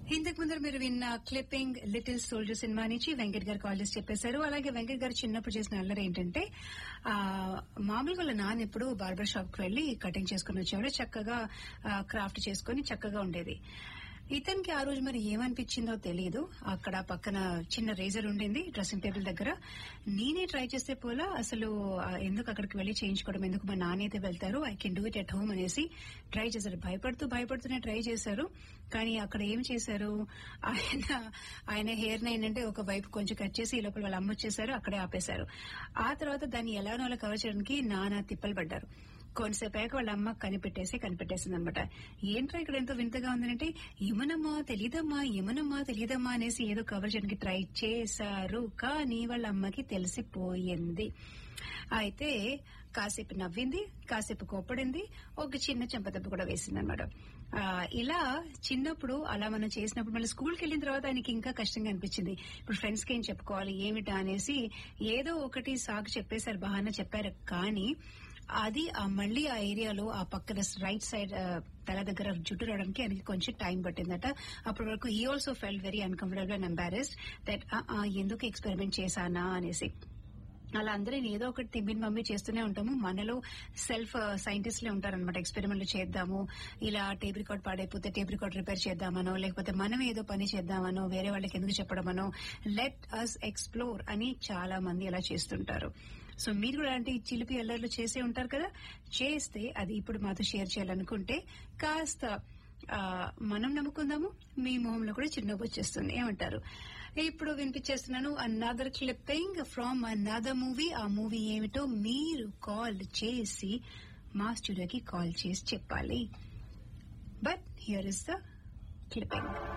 ఇంతకు ముందర మీరు విన్న క్లిప్పింగ్ లిటిల్ సోల్జర్ సినిమా నుంచి వెంకట్ గారు కాల్ చేసి చెప్పేశారు అలాగే వెంకట్ గారు చిన్నప్పుడు చేసిన అల్లరి ఏంటంటే ఆ మామూలుగా వాళ్ళ నాన్న ఎప్పుడు బార్బర్ షాప్ కి వెళ్లి కటింగ్ చేసుకుని వచ్చేవాడు చక్కగా క్రాఫ్ట్ చేసుకుని చక్కగా ఉండేది ఇతనికి ఆ రోజు మరి ఏమనిపించిందో తెలియదు అక్కడ పక్కన చిన్న రేజర్ ఉండింది డ్రెస్సింగ్ టేబుల్ దగ్గర నేనే ట్రై చేస్తే పోలా అసలు ఆ, ఎందుకు అక్కడికి వెళ్లి చేయించుకోవడం ఎందుకు మా నాన్న అయితే వెళ్తారు I can do it at home అనేసి ట్రై చేశారు భయపడుతూ భయపడుతూనే ట్రై చేశారు కానీ అక్కడ ఏం చేశారు ఆయన ఆయన హెయిర్ ని ఏంటంటే ఒక వైపు కొంచెం కట్ చేసి ఈ లోపల వాళ్ళు అమ్మ వచ్చేసారు అక్కడే ఆపేశారు ఆ తర్వాత దాన్ని ఎలానో అలా కవర్ చేయడానికి నానా తిప్పలు పడ్డారు కొంతసేపు అయ్యాక వాళ్ళ అమ్మ కనిపెట్టేసి కనిపెట్టేసింది అనమాట ఏంట్రా ఇక్కడ ఎంతో వింతగా ఉందంటే ఏమనమ్మా తెలియదమ్మా ఏమనమ్మా తెలియదమ్మా అనేసి ఏదో కవర్ చేయడానికి ట్రై చేశారు కానీ వాళ్ళ అమ్మకి తెలిసిపోయింది అయితే కాసేపు నవ్వింది కాసేపు కోప్పడింది ఒక చిన్న చెంపదెబ్బ కూడా వేసింది అనమాట ఇలా చిన్నప్పుడు అలా మనం చేసినప్పుడు మళ్ళీ స్కూల్కి వెళ్ళిన తర్వాత ఆయనకి ఇంకా కష్టంగా అనిపించింది ఇప్పుడు ఫ్రెండ్స్ కి ఏం చెప్పుకోవాలి ఏమిటా అనేసి ఏదో ఒకటి సాగు చెప్పేశారు బహానా చెప్పారు కానీ అది ఆ మళ్ళీ ఆ ఏరియాలో ఆ పక్కన రైట్ సైడ్ తల దగ్గర జుట్టు రావడానికి ఆయనకి కొంచెం టైం పట్టిందట అప్పటి వరకు ఈ also fell very uncomfortable and embarrassed that ఎందుకు ఎక్స్పెరిమెంట్ చేశానా అనేసి అలా అందరూ ఏదో ఒకటి తిమ్మిన మమ్మీ చేస్తూనే ఉంటాము మనలో సెల్ఫ్ సైంటిస్ట్లే ఉంటారనమాట ఎక్స్పెరిమెంట్లు చేద్దాము ఇలా టేప్ రికార్డ్ పాడైపోతే టేప్ రికార్డ్ రిపేర్ చేద్దామనో లేకపోతే మనం ఏదో పని చేద్దామనో వేరే వాళ్ళకి ఎందుకు చెప్పడమనో లెట్ అస్ ఎక్స్ప్లోర్ అని చాలా మంది అలా చేస్తుంటారు సో మీరు కూడా అలాంటి చిలిపి అల్లర్లు చేసే ఉంటారు కదా చేస్తే అది ఇప్పుడు మాతో షేర్ చేయాలనుకుంటే కాస్త ఆ, మనం నమ్ముకుందాము మీ మొహంలో కూడా చిరునవ్వు వచ్చేస్తుంది ఏమంటారు ఇప్పుడు వినిపించేస్తున్నాను another clipping from another movie ఆ మూవీ ఏమిటో మీరు కాల్ చేసి మా స్టూడియోకి కాల్ చేసి చెప్పాలి but here is the clipping